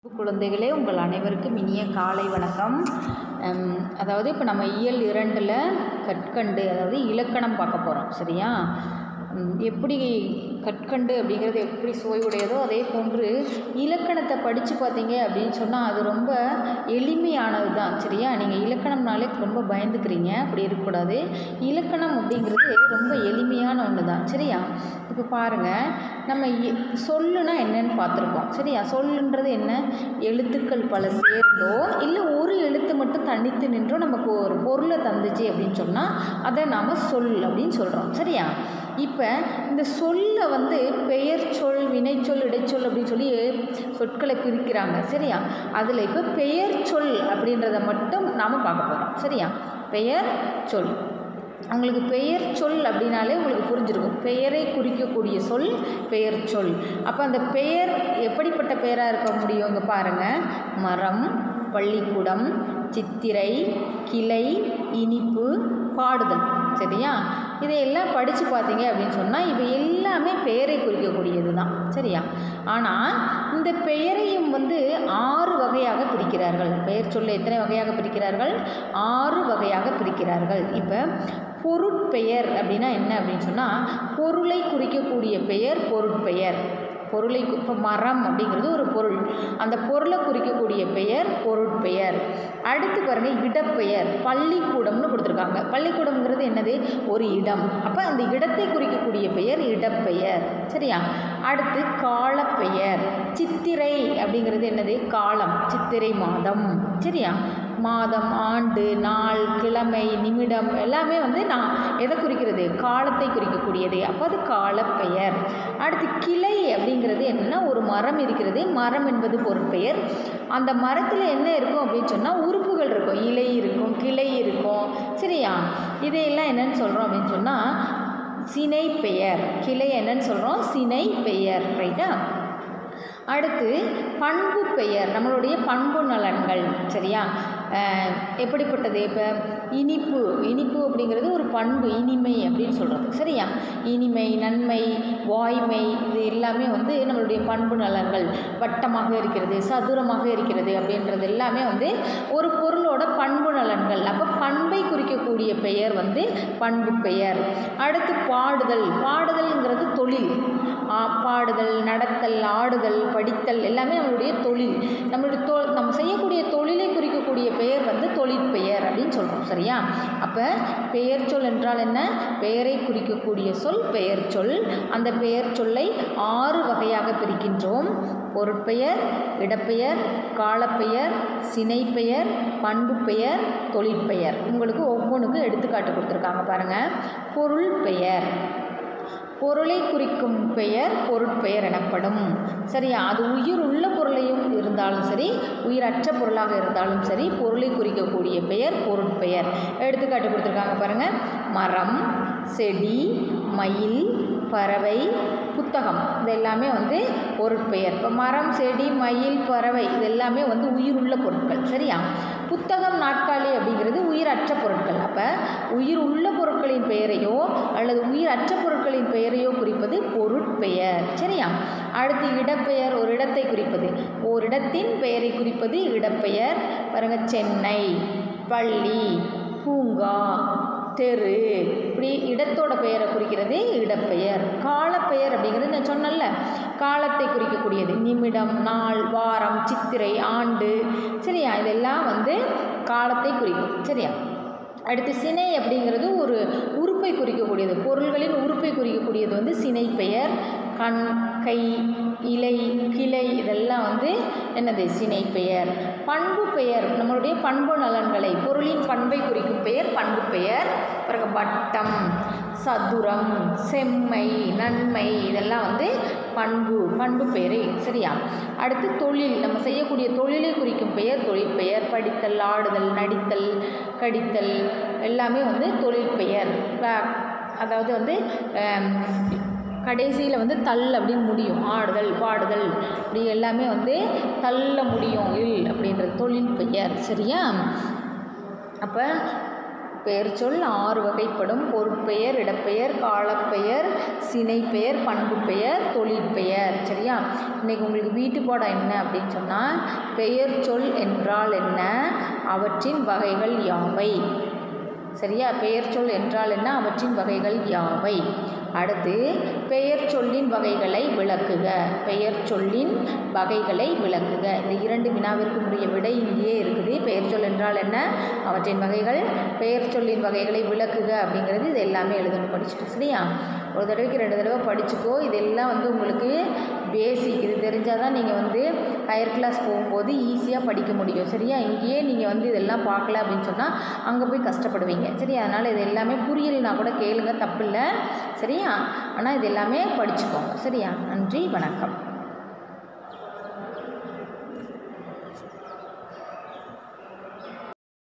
குழந்தைகளே உங்கள் அனைவருக்கும் இனிய காலை வணக்கம் ஹம், அதாவது இப்போ நம்ம இயல் இரண்டில் கற்கண்டு அதாவது இலக்கணம் பார்க்க போகிறோம் சரியா ஹம், எப்படி கற்கண்டு அப்படிங்கிறது எப்படி சுவையுடையதோ அதே போன்று இலக்கணத்தை படித்து பார்த்தீங்க அப்படின்னு சொன்னால் அது ரொம்ப எளிமையானது தான் சரியா நீங்கள் இலக்கணம்னாலே ரொம்ப பயந்துக்கிறீங்க அப்படி இருக்கக்கூடாது இலக்கணம் அப்படிங்கிறது ரொம்ப எளிமையான ஒன்று தான் சரியா இப்போ பாருங்கள் நம்ம இ- சொல்லுனா என்னன்னு பார்த்துருக்கோம் சரியா சொல்லுன்றது என்ன எழுத்துக்கள் பல சேர்ந்தோ இல்லை ஒரு எழுத்து மட்டும் தனித்து நின்றோ நமக்கு ஒரு பொருளை தந்துச்சு அப்படின்னு சொன்னால் அதை நாம் சொல் அப்படின்னு சொல்கிறோம் சரியா இப்போ இந்த சொல்லை வந்து பெயர் சொல் வினைச்சொல் இடைச்சொல் அப்படின்னு சொல்லி சொற்களை பிரிக்கிறாங்க சரியா அதில் இப்போ பெயர் சொல் அப்படின்றத மட்டும் நாம் பார்க்க போகிறோம் சரியா பெயர் சொல் உங்களுக்கு பெயர் சொல் அப்படின்னாலே உங்களுக்கு புரிஞ்சிருக்கும் பெயரை குறிக்கக்கூடிய சொல் பெயர் சொல் அப்போ அந்த பெயர் எப்படிப்பட்ட பெயராக இருக்க முடியும் இங்கே பாருங்கள் மரம் பள்ளிக்கூடம் சித்திரை கிளை இனிப்பு பாடுதல் சரியா இதையெல்லாம் படித்து பார்த்தீங்க அப்படின்னு சொன்னால் இவை எல்லாமே பெயரை குறிக்கக்கூடியது தான் சரியா ஆனால் இந்த பெயரையும் வந்து ஆறு வகையாக பிரிக்கிறார்கள் பெயர் சொல்ல எத்தனை வகையாக பிரிக்கிறார்கள் ஆறு வகையாக பிரிக்கிறார்கள் இப்போ பொருட்பெயர் அப்படின்னா என்ன அப்படின்னு சொன்னால் பொருளை குறிக்கக்கூடிய பெயர் பொருட்பெயர் பொருளை கு- இப்போ மரம் அப்படிங்கிறது ஒரு பொருள் அந்த பொருளை குறிக்கக்கூடிய பெயர் பொருட்பெயர் அடுத்து பாருங்கள் இடப்பெயர் பள்ளிக்கூடம்னு கொடுத்துருக்காங்க பள்ளிக்கூடம்ங்கிறது என்னது ஒரு இடம் அப்போ அந்த இடத்தை குறிக்கக்கூடிய பெயர் இடப்பெயர் சரியா அடுத்து காலப்பெயர் சித்திரை அப்படிங்கிறது என்னது காலம் சித்திரை மாதம் சரியா மாதம் ஆண்டு நாள் கிழமை நிமிடம் எல்லாமே வந்து நான் எதை குறிக்கிறது காலத்தை குறிக்கக்கூடியது அப்போ அது காலப்பெயர் அடுத்து கிளை அப்படிங்கிறது என்னென்னா ஒரு மரம் இருக்கிறது மரம் என்பது பொருட்பெயர் அந்த மரத்தில் என்ன இருக்கும் அப்படின்னு சொன்னால் உறுப்புகள் இருக்கும் இலை இருக்கும் கிளை இருக்கும் சரியா இதையெல்லாம் என்னன்னு சொல்கிறோம் அப்படின்னு சொன்னால் சினை பெயர் கிளை என்னன்னு சொல்கிறோம் சினை பெயர் ரைட்டா அடுத்து பண்பு பெயர் நம்மளுடைய பண்பு நலன்கள் சரியா அஹ், எப்படிப்பட்டது இப்போ இனிப்பு இனிப்பு அப்படிங்கிறது ஒரு பண்பு இனிமை அப்படின்னு சொல்கிறது சரியா இனிமை நன்மை வாய்மை இது எல்லாமே வந்து நம்மளுடைய பண்பு நலன்கள் வட்டமாக இருக்கிறது சதுரமாக இருக்கிறது அப்படின்றது எல்லாமே வந்து ஒரு பொருளோட பண்பு நலன்கள் அப்போ பண்பை குறிக்கக்கூடிய பெயர் வந்து பண்பு பெயர் அடுத்து பாடுதல் பாடுதல்ங்கிறது தொழில் ஆ, பாடுதல் நடத்தல் ஆடுதல் படித்தல் எல்லாமே நம்மளுடைய தொழில் நம்மளுடைய தொ நம்ம செய்யக்கூடிய தொழிலை குறிக்கக்கூடிய பெயர் வந்து தொழிற்பெயர் அப்படின்னு சொல்கிறோம் சரியா அப்போ பெயர் சொல் என்றால் என்ன பெயரை குறிக்கக்கூடிய சொல் பெயர் சொல் அந்த பெயர் சொல்லை ஆறு வகையாக பிரிக்கின்றோம் பொருட்பெயர் இடப்பெயர் காலப்பெயர் சினைப்பெயர் பண்பு பெயர் தொழிற்பெயர் உங்களுக்கு ஒவ்வொன்றுக்கும் எடுத்துக்காட்டு கொடுத்துருக்காங்க பாருங்கள் பொருள் பெயர் பொருளை குறிக்கும் பெயர் பொருட்பெயர் எனப்படும் சரியா அது உயிர் உள்ள பொருளையும் இருந்தாலும் சரி உயிரற்ற பொருளாக இருந்தாலும் சரி பொருளை குறிக்கக்கூடிய பெயர் பொருட்பெயர் எடுத்துக்காட்டு கொடுத்துருக்காங்க பாருங்கள் மரம் செடி மயில் பறவை புத்தகம் இது எல்லாமே வந்து பொருட்பெயர் இப்போ மரம் செடி மயில் பறவை இது எல்லாமே வந்து உயிருள்ள பொருட்கள் சரியா புத்தகம் நாட்காலி அப்படிங்கிறது உயிரற்ற பொருட்கள் அப்போ உயிர் உள்ள பொருட்களின் பெயரையோ அல்லது உயிரற்ற பொருட்களின் பெயரையோ குறிப்பது பொருட்பெயர் சரியா அடுத்து இடப்பெயர் ஒரு இடத்தை குறிப்பது ஓரிடத்தின் பெயரை குறிப்பது இடப்பெயர் பாருங்க சென்னை பள்ளி பூங்கா தெரு இப்படி இடத்தோட பெயரை குறிக்கிறது இடப்பெயர் காலப்பெயர் அப்படிங்கிறது நான் சொன்னேன்ல காலத்தை குறிக்கக்கூடியது நிமிடம் நாள் வாரம் சித்திரை ஆண்டு சரியா இதெல்லாம் வந்து காலத்தை குறிக்கும் சரியா அடுத்து சினை அப்படிங்கிறது ஒரு உறுப்பை குறிக்கக்கூடியது பொருள்களின் உறுப்பை குறிக்கக்கூடியது வந்து சினை பெயர் கண் கை இலை கிளை இதெல்லாம் வந்து என்னது சினை பெயர் பண்பு பெயர் நம்மளுடைய பண்பு நலன்களை பொருளின் பண்பை குறிக்கும் பெயர் பண்பு பெயர் பிறகு வட்டம் சதுரம் செம்மை நன்மை இதெல்லாம் வந்து பண்பு பண்பு பெயரே சரியா அடுத்து தொழில் நம்ம செய்யக்கூடிய தொழிலை குறிக்கும் பெயர் தொழில் பெயர் படித்தல் ஆடுதல் நடித்தல் கடித்தல் எல்லாமே வந்து தொழில் பெயர் வ- அதாவது வந்து கடைசியில் வந்து தள் அப்படின்னு முடியும் ஆடுதல் பாடுதல் இப்படி எல்லாமே வந்து தள்ள முடியும் இல் அப்படின்றது தொழில் பெயர் சரியா அப்போ பெயர்ச்சொல் ஆறு வகைப்படும் பொருட்பெயர் இடப்பெயர் காலப்பெயர் சினைப்பெயர் பண்புப்பெயர் தொழிற்பெயர் சரியா இன்றைக்கி உங்களுக்கு வீட்டு பாடம் என்ன அப்படின்னு சொன்னால் பெயர் சொல் என்றால் என்ன அவற்றின் வகைகள் யாவை சரியா பெயர் சொல் என்றால் என்ன அவற்றின் வகைகள் யாவை அடுத்து பெயர் சொல்லின் வகைகளை விளக்குக பெயர் சொல்லின் வகைகளை விளக்குக இந்த இரண்டு வினாவிற்கும் உரிய விடை இங்கேயே இருக்குது பெயர் சொல் என்றால் என்ன அவற்றின் வகைகள் பெயர் சொல்லின் வகைகளை விளக்குக அப்படிங்கிறது இது எல்லாமே எழுதணும் படிச்சுட்டு சரியா ஒரு தடவைக்கு ரெண்டு தடவை படிச்சுக்கோ இதெல்லாம் வந்து உங்களுக்கு பேசிக் இது தெரிஞ்சால் தான் நீங்கள் வந்து ஹையர் கிளாஸ் போகும்போது ஈஸியாக படிக்க முடியும் சரியா இங்கேயே நீங்கள் வந்து இதெல்லாம் பார்க்கல அப்படின்னு சொன்னால் அங்கே போய் கஷ்டப்படுவீங்க சரி அதனால் இது எல்லாமே புரியலைனா கூட கேளுங்க தப்பில்லை சரியா ஆனால் இது எல்லாமே படிச்சுக்கோங்க சரியா நன்றி வணக்கம்